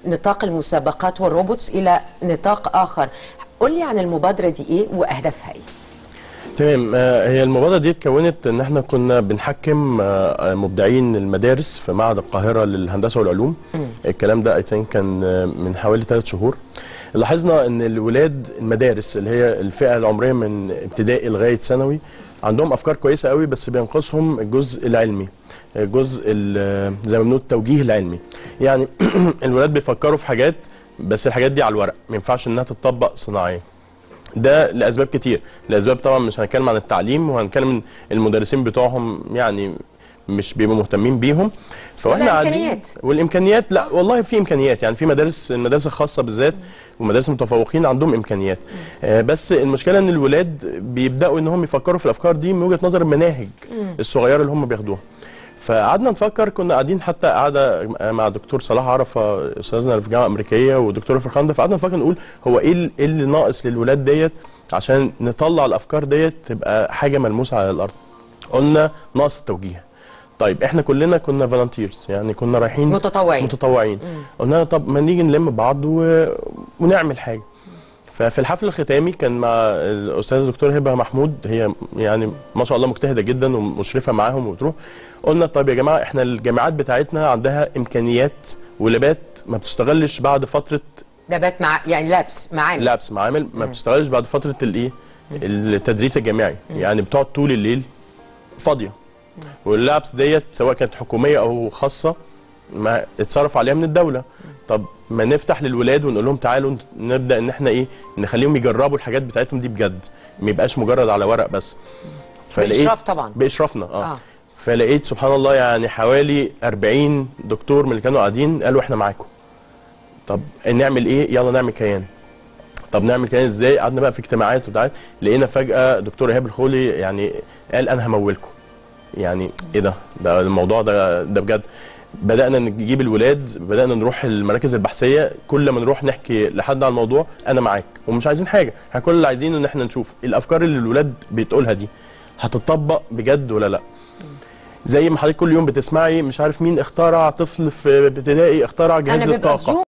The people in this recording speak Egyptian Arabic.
نطاق المسابقات والروبوتس الى نطاق اخر قول لي عن المبادره دي ايه واهدافها ايه تمام آه، هي المبادره دي اتكونت ان احنا كنا بنحكم آه، مبدعين المدارس في معهد القاهره للهندسه والعلوم الكلام ده اي ثينك كان آه، من حوالي ثلاث شهور لاحظنا ان الولاد المدارس اللي هي الفئه العمريه من ابتدائي لغايه ثانوي عندهم افكار كويسه قوي بس بينقصهم الجزء العلمي الجزء ال- زي ما بنقول التوجيه العلمي يعني الولاد بيفكروا في حاجات بس الحاجات دي على الورق ما ينفعش انها تتطبق صناعيا ده لاسباب كتير لاسباب طبعا مش هنتكلم عن التعليم وهنتكلم إن المدرسين بتوعهم يعني مش بيبقوا مهتمين بيهم فاحنا قاعدين والإمكانيات. والامكانيات لا والله في امكانيات يعني في مدارس المدارس الخاصه بالذات ومدارس المتفوقين عندهم امكانيات آه، بس المشكله ان الولاد بيبداوا انهم يفكروا في الافكار دي من وجهه نظر المناهج الصغيره اللي هم بياخدوها فقعدنا نفكر كنا قاعدين حتى قاعده مع دكتور صلاح عرفه استاذنا اللي في الجامعه الامريكيه ودكتور فرخانده فقعدنا نفكر نقول هو ايه ال- إيه اللي ناقص للولاد ديت عشان نطلع الافكار ديت تبقى حاجه ملموسه على الارض قلنا ناقص التوجيه طيب احنا كلنا كنا فولنتيرز يعني كنا رايحين متطوعين. متطوعين قلنا طب ما نيجي نلم بعض و... ونعمل حاجه ففي الحفل الختامي كان مع الاستاذه الدكتوره هبه محمود هي يعني ما شاء الله مجتهده جدا ومشرفه معاهم وبتروح قلنا طيب يا جماعه احنا الجامعات بتاعتنا عندها امكانيات ولابات ما بتشتغلش بعد فتره لابات مع يعني لابس معامل لابس معامل ما بتشتغلش بعد فتره الايه التدريس الجامعي يعني بتقعد طول الليل فاضيه واللابس ديت سواء كانت حكوميه او خاصه ما اتصرف عليها من الدوله طب ما نفتح للولاد ونقول لهم تعالوا نبدا ان احنا ايه نخليهم يجربوا الحاجات بتاعتهم دي بجد ما يبقاش مجرد على ورق بس بإشراف طبعا. باشرافنا اه, آه. آه. فلقيت سبحان الله يعني حوالي 40 دكتور من اللي كانوا قاعدين قالوا احنا معاكم طب نعمل ايه يلا نعمل كيان طب نعمل كيان ازاي قعدنا بقى في اجتماعات وبتاع لقينا فجاه دكتور ايهاب الخولي يعني قال انا همولكم يعني ايه ده ده الموضوع ده ده بجد بدانا نجيب الولاد بدانا نروح المراكز البحثيه كل ما نروح نحكي لحد عن الموضوع انا معاك ومش عايزين حاجه احنا كل اللي عايزينه ان احنا نشوف الافكار اللي الولاد بتقولها دي هتطبق بجد ولا لا زي ما حضرتك كل يوم بتسمعي مش عارف مين اخترع طفل في ابتدائي اخترع جهاز انا ببقى للطاقه بزوم